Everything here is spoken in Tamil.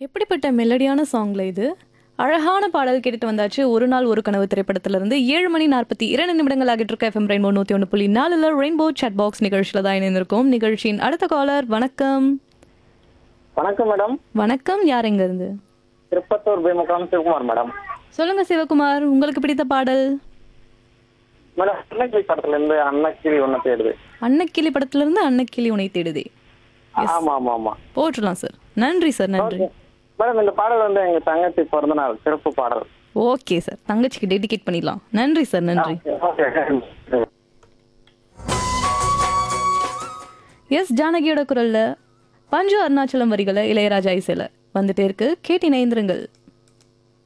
எப்படிப்பட்ட மெலடியான சாங்ல இது அழகான பாடல் கேட்டுட்டு வந்தாச்சு ஒரு நாள் ஒரு கனவு திரைப்படத்திலிருந்து ஏழு மணி நாற்பத்தி இரண்டு நிமிடங்கள் ஆகிட்டு இருக்க எஃப்எம் ரெயின்போ நூற்றி ஒன்று புள்ளி நாலுல ரெயின்போ chat பாக்ஸ் நிகழ்ச்சியில் தான் இணைந்திருக்கோம் நிகழ்ச்சியின் அடுத்த காலர் வணக்கம் வணக்கம் மேடம் வணக்கம் யார் எங்க இருந்து திருப்பத்தூர் பீமகுளம் சிவகுமார் மேடம் சொல்லுங்க சிவகுமார் உங்களுக்கு பிடித்த பாடல் மேடம் அன்னக்கிளி படத்துல இருந்து அன்னக்கிளி ஒண்ணு தேடுது அன்னக்கிளி படத்திலிருந்து அன்னக்கிளி உனை தேடுதே ஆமா ஆமா ஆமா போட்டுடலாம் சார் நன்றி சார் நன்றி மேடம் இந்த பாடல் வந்து எங்க தங்கச்சி பிறந்த நாள் சிறப்பு பாடல் ஓகே சார் தங்கச்சிக்கு டெடிகேட் பண்ணிடலாம் நன்றி சார் நன்றி ஓகே எஸ் ஜானகியோட குரல்ல பஞ்சு அருணாச்சலம் வரிகளை இளையராஜா இசையில வந்துட்டே இருக்கு கேட்டு இணைந்திருங்கள்